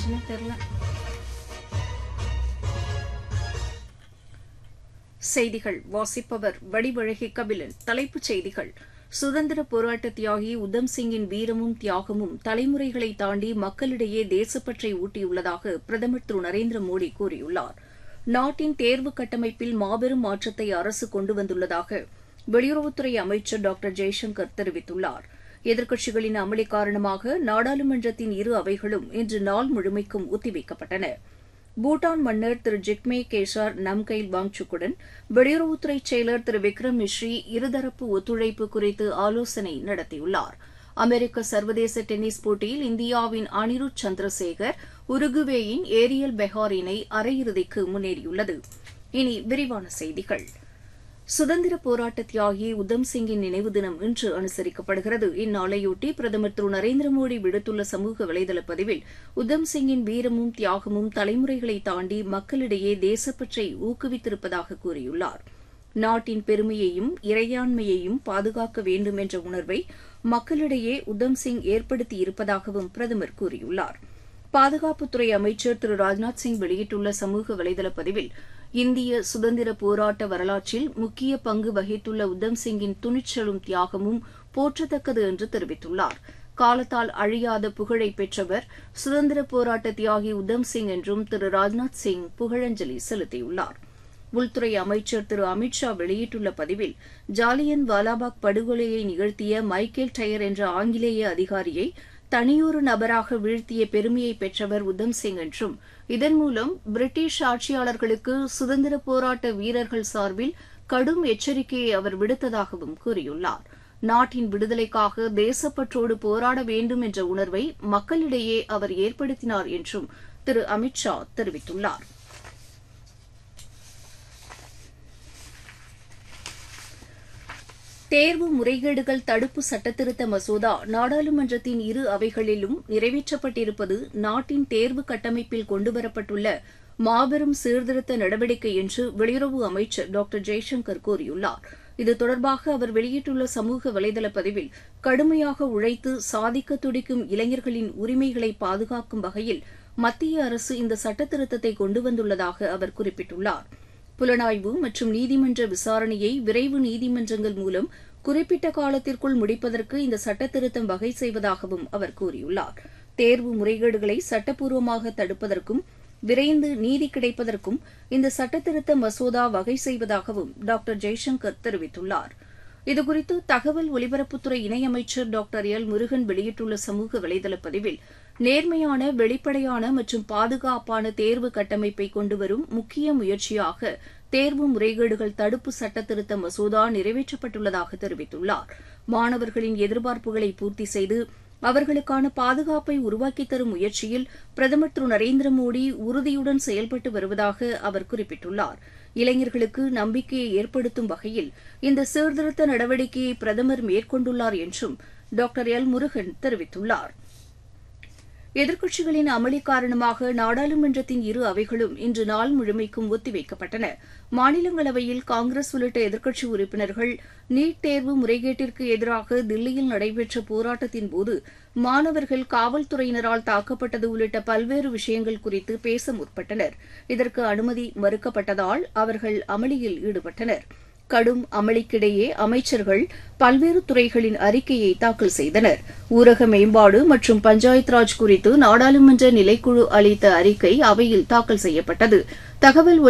என்னாச்சுன்னு தெரியல செய்திகள் வாசிப்பவர் வடிவழகி கபிலன் தலைப்புச் செய்திகள் சுதந்திர போராட்ட தியாகி உத்தம் சிங்கின் வீரமும் தியாகமும் தலைமுறைகளை தாண்டி மக்களிடையே தேசப்பற்றை ஊட்டியுள்ளதாக பிரதமர் திரு நரேந்திர மோடி கூறியுள்ளார் நாட்டின் தேர்வு கட்டமைப்பில் மாபெரும் மாற்றத்தை அரசு கொண்டு வந்துள்ளதாக வெளியுறவுத்துறை அமைச்சர் டாக்டர் ஜெய்சங்கர் தெரிவித்துள்ளார் எதிர்க்கட்சிகளின் அமளி காரணமாக நாடாளுமன்றத்தின் இரு அவைகளும் இன்று நாள் முழுமைக்கும் ஒத்திவைக்கப்பட்டன பூட்டான் மன்னர் திரு ஜிக்மே கேசார் நம்கைல் வாங்சுக்குடன் வெளியுறவுத்துறை செயலர் திரு விக்ரம் மிஸ்ரி இருதரப்பு ஒத்துழைப்பு குறித்து ஆலோசனை நடத்தியுள்ளார் அமெரிக்க சர்வதேச டென்னிஸ் போட்டியில் இந்தியாவின் அனிருத் சந்திரசேகர் உருகுவேயின் ஏரியல் பெஹார் இணை அரையிறுதிக்கு முன்னேறியுள்ளது இனி விரிவான செய்திகள் சுதந்திர போராட்ட தியாகி உத்தம் சிங்கின் நினைவு தினம் இன்று அனுசரிக்கப்படுகிறது இந்நாளையொட்டி பிரதமர் திரு நரேந்திர மோடி விடுத்துள்ள சமூக வலைதள பதிவில் உத்தம் சிங்கின் வீரமும் தியாகமும் தலைமுறைகளை தாண்டி மக்களிடையே தேசப்பற்றை ஊக்குவித்திருப்பதாக கூறியுள்ளார் நாட்டின் பெருமையையும் இறையாண்மையையும் பாதுகாக்க வேண்டும் என்ற உணர்வை மக்களிடையே உத்தம் சிங் ஏற்படுத்தியிருப்பதாகவும் பிரதமர் கூறியுள்ளார் பாதுகாப்புத்துறை அமைச்சர் திரு ராஜ்நாத் சிங் வெளியிட்டுள்ள சமூக வலைதள பதிவில் இந்திய சுதந்திர போராட்ட வரலாற்றில் முக்கிய பங்கு வகித்துள்ள உத்தம் சிங்கின் துணிச்சலும் தியாகமும் போற்றத்தக்கது என்று தெரிவித்துள்ளார் காலத்தால் அழியாத புகழை பெற்றவர் சுதந்திர போராட்ட தியாகி உத்தம் சிங் என்றும் திரு ராஜ்நாத் சிங் புகழஞ்சலி செலுத்தியுள்ளார் உள்துறை அமைச்சர் திரு அமித்ஷா வெளியிட்டுள்ள பதிவில் ஜாலியன் வாலாபாக் படுகொலையை நிகழ்த்திய மைக்கேல் டயர் என்ற ஆங்கிலேய அதிகாரியை தனியொரு நபராக வீழ்த்திய பெருமையை பெற்றவர் உத்தம் சிங் என்றும் இதன் மூலம் பிரிட்டிஷ் ஆட்சியாளர்களுக்கு சுதந்திர போராட்ட வீரர்கள் சார்பில் கடும் எச்சரிக்கையை அவர் விடுத்ததாகவும் கூறியுள்ளார் நாட்டின் விடுதலைக்காக தேசப்பற்றோடு போராட வேண்டும் என்ற உணர்வை மக்களிடையே அவர் ஏற்படுத்தினார் என்றும் திரு அமித்ஷா தெரிவித்துள்ளார் தேர்வு முறைகேடுகள் தடுப்பு சட்டத்திருத்த மசோதா நாடாளுமன்றத்தின் இரு அவைகளிலும் நிறைவேற்றப்பட்டிருப்பது நாட்டின் தேர்வு கட்டமைப்பில் கொண்டுவரப்பட்டுள்ள மாபெரும் சீர்திருத்த நடவடிக்கை என்று வெளியுறவு அமைச்சர் டாக்டர் ஜெய்சங்கர் கூறியுள்ளார் இது தொடர்பாக அவர் வெளியிட்டுள்ள சமூக வலைதள பதிவில் கடுமையாக உழைத்து சாதிக்க துடிக்கும் இளைஞர்களின் உரிமைகளை பாதுகாக்கும் வகையில் மத்திய அரசு இந்த சட்டத்திருத்தத்தை கொண்டு வந்துள்ளதாக அவர் குறிப்பிட்டுள்ளார் புலனாய்வு மற்றும் நீதிமன்ற விசாரணையை விரைவு நீதிமன்றங்கள் மூலம் குறிப்பிட்ட காலத்திற்குள் முடிப்பதற்கு இந்த சட்டத்திருத்தம் வகை செய்வதாகவும் அவர் கூறியுள்ளார் தேர்வு முறைகேடுகளை சட்டப்பூர்வமாக தடுப்பதற்கும் விரைந்து நீதி கிடைப்பதற்கும் இந்த சட்டத்திருத்த மசோதா வகை செய்வதாகவும் டாக்டர் ஜெய்சங்கர் தெரிவித்துள்ளார் இதுகுறித்து தகவல் ஒலிபரப்புத்துறை இணையமைச்சர் டாக்டர் எல் முருகன் வெளியிட்டுள்ள சமூக வலைதள பதிவில் நேர்மையான வெளிப்படையான மற்றும் பாதுகாப்பான தேர்வு கட்டமைப்பை கொண்டுவரும் முக்கிய முயற்சியாக தேர்வு முறைகேடுகள் தடுப்பு சட்டத்திருத்த மசோதா நிறைவேற்றப்பட்டுள்ளதாக தெரிவித்துள்ளார் மாணவர்களின் எதிர்பார்ப்புகளை பூர்த்தி செய்து அவர்களுக்கான பாதுகாப்பை உருவாக்கித் தரும் முயற்சியில் பிரதமர் திரு நரேந்திர மோடி உறுதியுடன் செயல்பட்டு வருவதாக அவர் குறிப்பிட்டுள்ளார் இளைஞர்களுக்கு நம்பிக்கையை ஏற்படுத்தும் வகையில் இந்த சீர்திருத்த நடவடிக்கையை பிரதமர் மேற்கொண்டுள்ளார் என்றும் டாக்டர் எல் முருகன் தெரிவித்துள்ளார் எதிர்க்கட்சிகளின் அமளி காரணமாக நாடாளுமன்றத்தின் இரு அவைகளும் இன்று நாள் முழுமைக்கும் ஒத்திவைக்கப்பட்டன மாநிலங்களவையில் காங்கிரஸ் உள்ளிட்ட எதிர்க்கட்சி உறுப்பினர்கள் நீட் தேர்வு முறைகேட்டிற்கு எதிராக தில்லியில் நடைபெற்ற போராட்டத்தின்போது மாணவர்கள் காவல்துறையினரால் தாக்கப்பட்டது உள்ளிட்ட பல்வேறு விஷயங்கள் குறித்து பேச முற்பட்டனர் இதற்கு அனுமதி மறுக்கப்பட்டதால் அவர்கள் அமளியில் ஈடுபட்டனர் கடும் அமளிக்கிடையே அமைச்சர்கள் பல்வேறு துறைகளின் அறிக்கையை தாக்கல் செய்தனர் ஊரக மேம்பாடு மற்றும் பஞ்சாயத் ராஜ் குறித்து நாடாளுமன்ற நிலைக்குழு அளித்த அறிக்கை அவையில் தாக்கல் செய்யப்பட்டது தகவல்